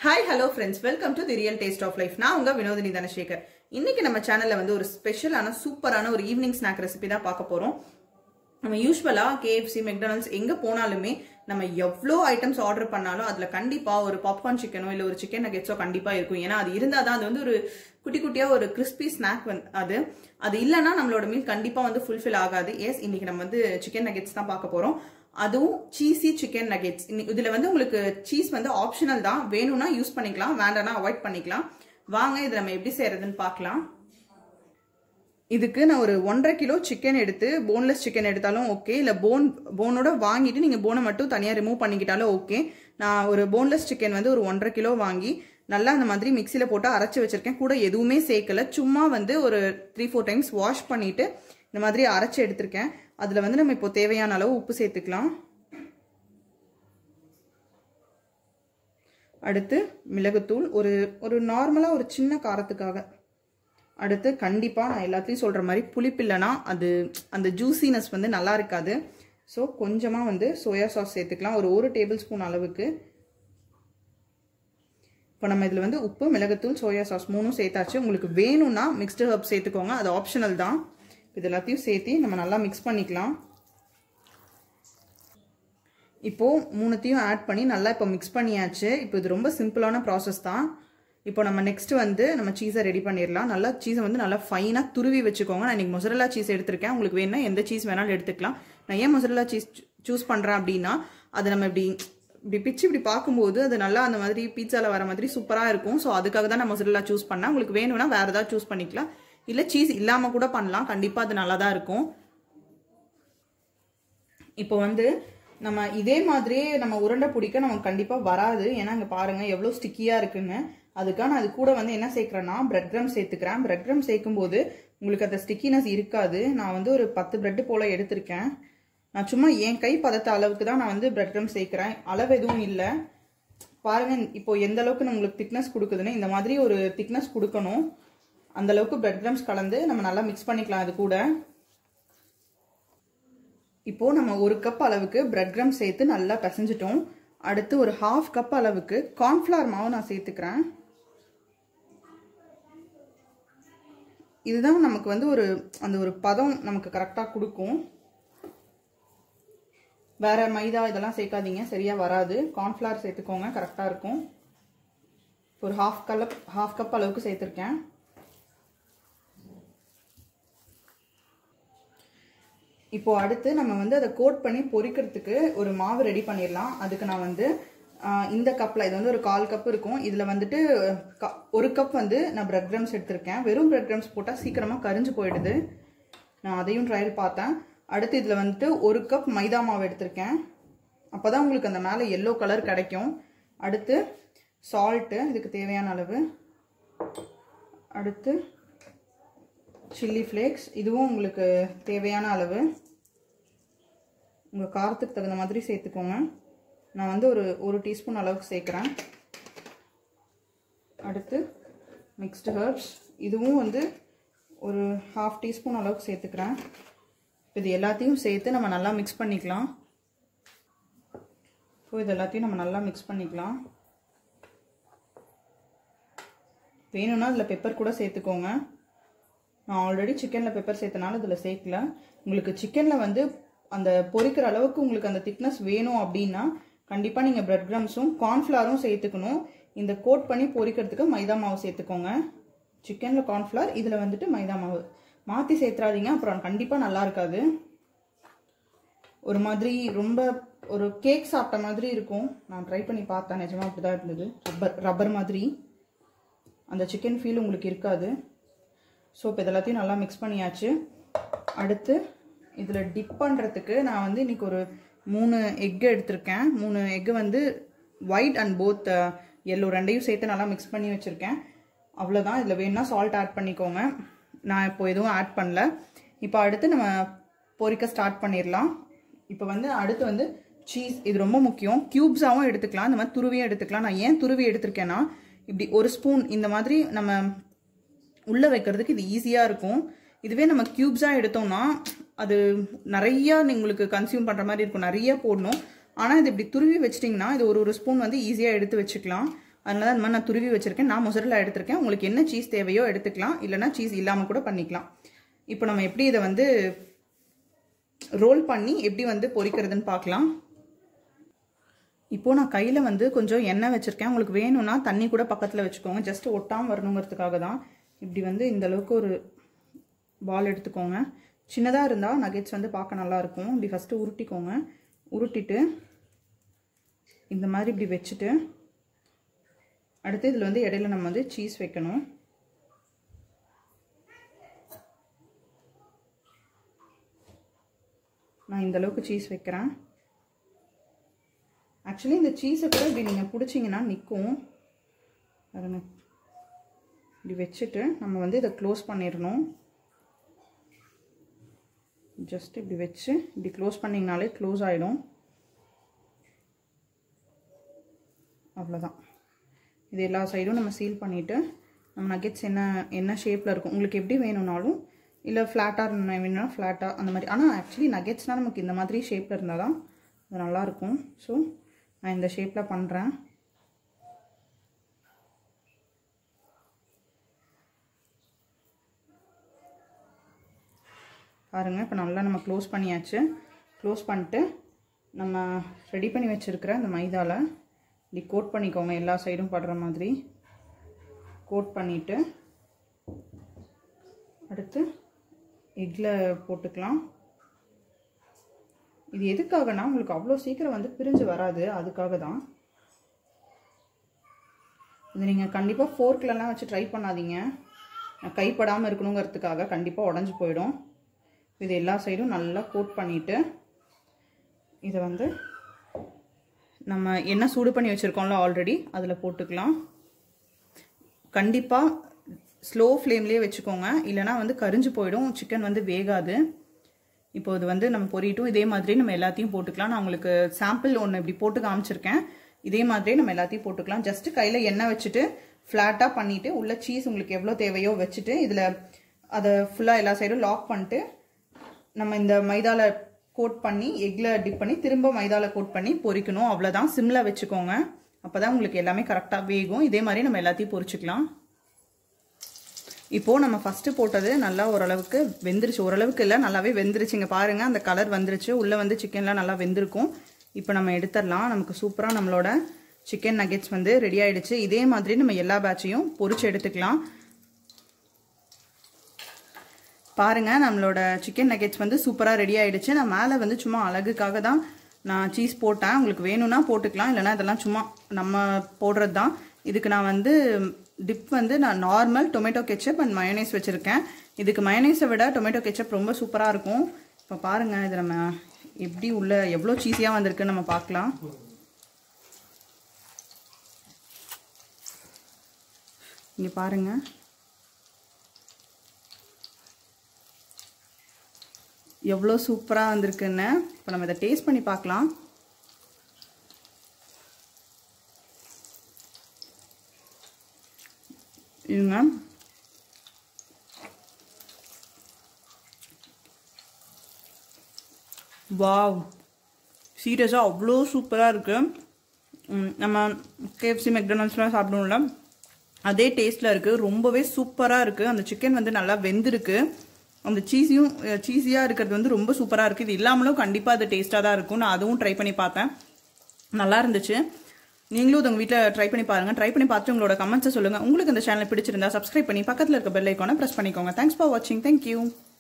hi hello friends welcome to the real taste of life நான் உங்க வினோதினி தனசேகர் இன்னைக்கு நம்ம சேனல்ல வந்து ஒரு ஸ்பெஷலான சூப்பரான ஒரு ஈவினிங் ஸ்நாக் ரெசிபி தான் பார்க்க போறோம் நம்ம யூஸ்வலா கேஎஃப்சி மெக்டானல்ட்ஸ் எங்க போனாலுமே நம்ம எவ்வளோ ஐட்டம்ஸ் ஆர்டர் பண்ணாலும் அதுல கண்டிப்பா ஒரு பாப்கார்ன் சிக்கனோ இல்ல ஒரு சிக்கன் நகெட்ஸோ கண்டிப்பா இருக்கும் ஏன்னா அது இருந்தால் தான் அது வந்து ஒரு குட்டி குட்டியா ஒரு கிறிஸ்பி ஸ்நாக் வந்து அது அது இல்லைன்னா நம்மளோட மீல் கண்டிப்பா வந்து ஃபுல்ஃபில் ஆகாது எஸ் இன்னைக்கு நம்ம வந்து சிக்கன் நகெட்ஸ் தான் பார்க்க போறோம் அதுவும் சீஸி சிக்கன் நகெட்ஸ் இதுல வந்து உங்களுக்கு சீஸ் வந்து ஆப்ஷனல் தான் வேணும்னா யூஸ் பண்ணிக்கலாம் வேண்டாம்னா அவாய்ட் பண்ணிக்கலாம் வாங்க இது நம்ம எப்படி செய்யறதுன்னு பார்க்கலாம் இதுக்கு நான் ஒரு ஒன்றரை கிலோ சிக்கன் எடுத்து போன்லெஸ் சிக்கன் எடுத்தாலும் ஓகே இல்லை போன் போனோட வாங்கிட்டு நீங்கள் போனை மட்டும் தனியாக ரிமூவ் பண்ணிக்கிட்டாலும் ஓகே நான் ஒரு போன்லெஸ் சிக்கன் வந்து ஒரு ஒன்றரை கிலோ வாங்கி நல்லா அந்த மாதிரி மிக்சியில் போட்டு அரைச்சி வச்சிருக்கேன் கூட எதுவுமே சேர்க்கல சும்மா வந்து ஒரு த்ரீ ஃபோர் டைம்ஸ் வாஷ் பண்ணிட்டு இந்த மாதிரி அரைச்சி எடுத்திருக்கேன் அதில் வந்து நம்ம இப்போ தேவையான அளவு உப்பு சேர்த்துக்கலாம் அடுத்து மிளகுத்தூள் ஒரு ஒரு நார்மலாக ஒரு சின்ன காரத்துக்காக அடுத்து கண்டிப்பாக நான் எல்லாத்தையும் சொல்கிற மாதிரி புளிப்பு இல்லைன்னா அது அந்த ஜூசினஸ் வந்து நல்லா இருக்காது ஸோ கொஞ்சமாக வந்து சோயா சாஸ் சேர்த்துக்கலாம் ஒரு ஒரு டேபிள் ஸ்பூன் அளவுக்கு இப்போ நம்ம இதில் வந்து உப்பு மிளகுத்தூள் சோயா சாஸ் மூணும் சேர்த்தாச்சு உங்களுக்கு வேணும்னா மிக்ஸ்டு ஹர்ப் சேர்த்துக்கோங்க அது ஆப்ஷனல் தான் இது எல்லாத்தையும் சேர்த்து நம்ம நல்லா மிக்ஸ் பண்ணிக்கலாம் இப்போது மூணுத்தையும் ஆட் பண்ணி நல்லா இப்போ மிக்ஸ் பண்ணியாச்சு இப்போ இது ரொம்ப சிம்பிளான ப்ராசஸ் தான் இப்போ நம்ம நெக்ஸ்ட் வந்து நம்ம சீஸை ரெடி பண்ணிடலாம் நல்லா சீஸை வந்து நல்லா ஃபைனாக துருவி வச்சுக்கோங்க நான் இன்றைக்கி மொசரல்லா சீஸ் எடுத்திருக்கேன் உங்களுக்கு வேணா எந்த சீஸ் வேணாலும் எடுத்துக்கலாம் நான் ஏன் மொசரல்லா சீஸ் சூஸ் பண்ணுறேன் அப்படின்னா அதை நம்ம இப்படி இப்படி பிச்சு இப்படி பார்க்கும்போது அது நல்லா அந்த மாதிரி பீட்சாவில் வர மாதிரி சூப்பராக இருக்கும் ஸோ அதுக்காக தான் நான் மொசரல்லா சூஸ் பண்ணேன் உங்களுக்கு வேணும்னா வேறு ஏதாவது சூஸ் பண்ணிக்கலாம் இல்லை சீஸ் இல்லாமல் கூட பண்ணலாம் கண்டிப்பாக அது நல்லா தான் இருக்கும் இப்போ வந்து நம்ம இதே மாதிரியே நம்ம உருண்டை பிடிக்க நமக்கு கண்டிப்பாக வராது ஏன்னா இங்கே பாருங்கள் எவ்வளோ ஸ்டிக்கியாக இருக்குன்னு அதுக்காக நான் அது கூட வந்து என்ன சேர்க்குறேன்னா பிரெட் க்ரம் சேர்த்துக்கிறேன் பிரெட் க்ரம் சேர்க்கும் போது உங்களுக்கு அந்த ஸ்டிக்கினஸ் இருக்காது நான் வந்து ஒரு பத்து பிரெட்டு போல் எடுத்திருக்கேன் நான் சும்மா என் கை பதத்த அளவுக்கு தான் நான் வந்து பிரெட் க்ரம் சேர்க்குறேன் அளவு எதுவும் இல்லை பாருங்க இப்போ எந்த அளவுக்கு உங்களுக்கு திக்னஸ் கொடுக்குதுன்னு இந்த மாதிரி ஒரு திக்னஸ் கொடுக்கணும் அந்த அளவுக்கு பிரெட் க்ரம்ஸ் கலந்து நம்ம நல்லா மிக்ஸ் பண்ணிக்கலாம் அது கூட இப்போ நம்ம ஒரு கப் அளவுக்கு பிரெட் க்ரம் சேர்த்து நல்லா பிசைஞ்சிட்டோம் அடுத்து ஒரு ஹாஃப் கப் அளவுக்கு கார்ன்ஃப்ளவர் மாவு நான் சேர்த்துக்கிறேன் இதுதான் நமக்கு வந்து ஒரு அந்த ஒரு பதம் நமக்கு கரெக்டாக கொடுக்கும் வேற மைதா இதெல்லாம் சேர்க்காதீங்க சரியா வராது கார்ன்ஃப்ளவர் சேர்த்துக்கோங்க கரெக்டாக இருக்கும் ஒரு ஹாஃப் கலப் ஹாஃப் கப் அளவுக்கு சேர்த்துருக்கேன் இப்போ அடுத்து நம்ம வந்து அதை கோட் பண்ணி பொரிக்கிறதுக்கு ஒரு மாவு ரெடி பண்ணிடலாம் அதுக்கு நான் வந்து இந்த கப்பில் இது வந்து ஒரு கால் கப் இருக்கும் இதில் வந்துட்டு ஒரு கப் வந்து நான் பிரெட் க்ரம்ஸ் எடுத்திருக்கேன் வெறும் பிரெட் க்ரம்ஸ் போட்டால் சீக்கிரமாக கரிஞ்சு போயிடுது நான் அதையும் ட்ரையல் பார்த்தேன் அடுத்து இதில் வந்துட்டு ஒரு கப் மைதா மாவு எடுத்திருக்கேன் அப்போ தான் உங்களுக்கு அந்த மேலே எல்லோ கலர் கிடைக்கும் அடுத்து சால்ட்டு இதுக்கு தேவையான அளவு அடுத்து சில்லி ஃப்ளேக்ஸ் இதுவும் உங்களுக்கு தேவையான அளவு உங்கள் காரத்துக்கு தகுந்த மாதிரி சேர்த்துக்கோங்க நான் வந்து ஒரு ஒரு டீஸ்பூன் அளவுக்கு சேர்க்குறேன் அடுத்து மிக்ஸ்டு ஹர்ப்ஸ் இதுவும் வந்து ஒரு ஹாஃப் டீஸ்பூன் அளவுக்கு சேர்த்துக்கிறேன் இது எல்லாத்தையும் சேர்த்து நம்ம நல்லா மிக்ஸ் பண்ணிக்கலாம் ஸோ இது எல்லாத்தையும் நம்ம நல்லா மிக்ஸ் பண்ணிக்கலாம் வேணும்னா அதில் பெப்பர் கூட சேர்த்துக்கோங்க நான் ஆல்ரெடி சிக்கனில் பெப்பர் சேர்த்தனால இதில் சேர்க்கல உங்களுக்கு சிக்கனில் வந்து அந்த பொரிக்கிற அளவுக்கு உங்களுக்கு அந்த திக்னஸ் வேணும் அப்படின்னா கண்டிப்பாக நீங்கள் பிரெட் க்ரம்ஸும் கார்ன்ஃப்ளவரும் சேர்த்துக்கணும் இந்த கோட் பண்ணி பொரிக்கிறதுக்கு மைதா மாவு சேர்த்துக்கோங்க சிக்கனில் கார்ன்ஃப்ளவர் இதில் வந்துட்டு மைதா மாவு மாற்றி சேர்த்துறாதீங்க அப்புறம் கண்டிப்பாக நல்லா இருக்காது ஒரு மாதிரி ரொம்ப ஒரு கேக் சாப்பிட்ட மாதிரி இருக்கும் நான் ட்ரை பண்ணி பார்த்தேன் நிஜமாக அப்படி தான் இருந்தது ரப்பர் ரப்பர் மாதிரி அந்த சிக்கன் ஃபீல் உங்களுக்கு இருக்காது ஸோ இப்போ இதெல்லாத்தையும் நல்லா மிக்ஸ் பண்ணியாச்சு அடுத்து இதில் டிப் பண்ணுறதுக்கு நான் வந்து இன்றைக்கி ஒரு மூணு எக்கு எடுத்திருக்கேன் மூணு எக்கு வந்து ஒயிட் அண்ட் போத் எல்லோ ரெண்டையும் சேர்த்து நல்லா மிக்ஸ் பண்ணி வச்சுருக்கேன் அவ்வளோதான் இதில் வேணும்னா சால்ட் ஆட் பண்ணிக்கோங்க நான் இப்போ எதுவும் ஆட் பண்ணல இப்போ அடுத்து நம்ம பொரிக்க ஸ்டார்ட் பண்ணிடலாம் இப்போ வந்து அடுத்து வந்து சீஸ் இது ரொம்ப முக்கியம் க்யூப்ஸாகவும் எடுத்துக்கலாம் இந்த மாதிரி துருவியும் எடுத்துக்கலாம் நான் ஏன் துருவி எடுத்திருக்கேன்னா இப்படி ஒரு ஸ்பூன் இந்த மாதிரி நம்ம உள்ளே வைக்கிறதுக்கு இது ஈஸியாக இருக்கும் இதுவே நம்ம க்யூப்ஸாக எடுத்தோம்னா அது நிறையா உங்களுக்கு கன்சியூம் பண்ணுற மாதிரி இருக்கும் நிறைய போடணும் ஆனால் இது இப்படி துருவி வச்சிட்டிங்கன்னா இது ஒரு ஒரு ஸ்பூன் வந்து ஈஸியாக எடுத்து வச்சுக்கலாம் அதனால தான் இந்த மாதிரி நான் துருவி வச்சுருக்கேன் நான் மொசரலா எடுத்திருக்கேன் உங்களுக்கு என்ன சீஸ் தேவையோ எடுத்துக்கலாம் இல்லைனா சீஸ் இல்லாமல் கூட பண்ணிக்கலாம் இப்போ நம்ம எப்படி இதை வந்து ரோல் பண்ணி எப்படி வந்து பொரிக்கிறதுன்னு பார்க்கலாம் இப்போது நான் கையில் வந்து கொஞ்சம் எண்ணெய் வச்சுருக்கேன் உங்களுக்கு வேணும்னா தண்ணி கூட பக்கத்தில் வச்சுக்கோங்க ஜஸ்ட் ஒட்டாமல் வரணுங்கிறதுக்காக தான் இப்படி வந்து இந்த அளவுக்கு ஒரு பால் எடுத்துக்கோங்க சின்னதாக இருந்தால் நகெட்ஸ் வந்து பார்க்க நல்லாயிருக்கும் இப்படி ஃபஸ்ட்டு உருட்டிக்கோங்க உருட்டிட்டு இந்த மாதிரி இப்படி வச்சுட்டு அடுத்து இதில் வந்து இடையில நம்ம வந்து சீஸ் வைக்கணும் நான் இந்த அளவுக்கு சீஸ் வைக்கிறேன் ஆக்சுவலி இந்த சீஸை கூட இப்படி நீங்கள் பிடிச்சிங்கன்னா நிற்கும் பாருங்க இப்படி வச்சுட்டு நம்ம வந்து இதை க்ளோஸ் பண்ணிடணும் ஜஸ்ட் இப்படி வச்சு இப்படி க்ளோஸ் பண்ணிங்கனாலே க்ளோஸ் ஆகிடும் அவ்வளோதான் இது எல்லா சைடும் நம்ம சீல் பண்ணிவிட்டு நம்ம நகெட்ஸ் என்ன என்ன ஷேப்பில் இருக்கும் உங்களுக்கு எப்படி வேணும்னாலும் இல்லை ஃப்ளாட்டாக வேணும்னா ஃப்ளாட்டாக அந்த மாதிரி ஆனால் ஆக்சுவலி நகெட்ஸ்னால் நமக்கு இந்த மாதிரி ஷேப்பில் இருந்தால் தான் அது நல்லாயிருக்கும் ஸோ நான் இந்த ஷேப்பில் பண்ணுறேன் பாருங்கள் இப்போ நல்லா நம்ம க்ளோஸ் பண்ணியாச்சு க்ளோஸ் பண்ணிட்டு நம்ம ரெடி பண்ணி வச்சுருக்கிற அந்த மைதாவில் இப்படி கோட் பண்ணிக்கோங்க எல்லா சைடும் படுற மாதிரி கோட் பண்ணிவிட்டு அடுத்து எக்கில் போட்டுக்கலாம் இது எதுக்காகனா உங்களுக்கு அவ்வளோ சீக்கிரம் வந்து பிரிஞ்சு வராது அதுக்காக தான் இது நீங்கள் கண்டிப்பாக ஃபோர்க்லலாம் வச்சு ட்ரை பண்ணாதீங்க கைப்படாமல் இருக்கணுங்கிறதுக்காக கண்டிப்பாக உடஞ்சி போயிடும் இது எல்லா சைடும் நல்லா கோட் பண்ணிவிட்டு இதை வந்து நம்ம என்ன சூடு பண்ணி வச்சுருக்கோம்ல ஆல்ரெடி அதில் போட்டுக்கலாம் கண்டிப்பாக ஸ்லோ ஃப்ளேம்லேயே வச்சுக்கோங்க இல்லைனா வந்து கரிஞ்சு போயிடும் சிக்கன் வந்து வேகாது இப்போ இது வந்து நம்ம பொரியட்டும் இதே மாதிரி நம்ம எல்லாத்தையும் போட்டுக்கலாம் நான் உங்களுக்கு சாம்பிள் ஒன்று இப்படி போட்டு காமிச்சிருக்கேன் இதே மாதிரி நம்ம எல்லாத்தையும் போட்டுக்கலாம் ஜஸ்ட் கையில் எண்ணெய் வச்சுட்டு ஃப்ளாட்டாக பண்ணிவிட்டு உள்ள சீஸ் உங்களுக்கு எவ்வளோ தேவையோ வச்சுட்டு இதில் அதை ஃபுல்லாக எல்லா சைடும் லாக் பண்ணிட்டு நம்ம இந்த மைதாவில் கோட் பண்ணி எக்கில் டிப் பண்ணி திரும்ப மைதாவில் கோட் பண்ணி பொரிக்கணும் அவ்வளோதான் சிம்மில் வச்சுக்கோங்க அப்போ தான் உங்களுக்கு எல்லாமே கரெக்டாக வேகும் இதே மாதிரி நம்ம எல்லாத்தையும் பொரிச்சுக்கலாம் இப்போது நம்ம ஃபஸ்ட்டு போட்டது நல்லா ஓரளவுக்கு வெந்துருச்சு ஓரளவுக்கு இல்லை நல்லாவே வெந்துருச்சு இங்கே பாருங்கள் அந்த கலர் வந்துருச்சு உள்ளே வந்து சிக்கன்லாம் நல்லா வெந்திருக்கும் இப்போ நம்ம எடுத்துடலாம் நமக்கு சூப்பராக நம்மளோட சிக்கன் நகெட்ஸ் வந்து ரெடி ஆகிடுச்சு இதே மாதிரி நம்ம எல்லா பேட்சையும் பொரிச்சு எடுத்துக்கலாம் பாருங்கள் நம்மளோட சிக்கன் நகெட்ஸ் வந்து சூப்பராக ரெடி ஆகிடுச்சு நான் மேலே வந்து சும்மா அழகுக்காக தான் நான் சீஸ் போட்டேன் உங்களுக்கு வேணும்னா போட்டுக்கலாம் இல்லைனா இதெல்லாம் சும்மா நம்ம போடுறது தான் இதுக்கு நான் வந்து டிப் வந்து நான் normal tomato ketchup and mayonnaise வச்சுருக்கேன் இதுக்கு மயனைஸை விட டொமேட்டோ கெச்சப் ரொம்ப சூப்பராக இருக்கும் இப்போ பாருங்கள் இது நம்ம எப்படி உள்ள எவ்வளோ சீஸியாக வந்திருக்குன்னு நம்ம பார்க்கலாம் இங்கே பாருங்கள் எவ்வளோ சூப்பராக வந்திருக்குன்னு இப்போ நம்ம இதை டேஸ்ட் பண்ணி பார்க்கலாம் இருங்க வாவ் சீரியஸாக அவ்வளோ சூப்பராக இருக்குது நம்ம கேஎஃப்சி மெக்டொனால்ட்ஸ்லாம் சாப்பிடுவோம்ல அதே டேஸ்ட்டில் இருக்குது ரொம்பவே சூப்பராக இருக்குது அந்த சிக்கன் வந்து நல்லா வெந்திருக்கு அந்த சீஸியும் சீஸியாக இருக்கிறது வந்து ரொம்ப சூப்பராக இருக்குது இது இல்லாமலும் கண்டிப்பாக அது டேஸ்ட்டாக தான் இருக்கும் நான் அதுவும் ட்ரை பண்ணி பார்த்தேன் நல்லா இருந்துச்சு நீங்களும் உங்கள் வீட்டில் ட்ரை பண்ணி பாருங்கள் ட்ரை பண்ணி பார்த்து உங்களோட கமெண்ட்ஸை சொல்லுங்கள் உங்களுக்கு இந்த சேனல் பிடிச்சிருந்தா சப்ஸ்கிரைப் பண்ணி பக்கத்தில் இருக்க பெல் ஐக்கானை ப்ரெஸ் பண்ணிக்கோங்க தேங்க்ஸ் ஃபார் வாட்சிங் தேங்க்யூ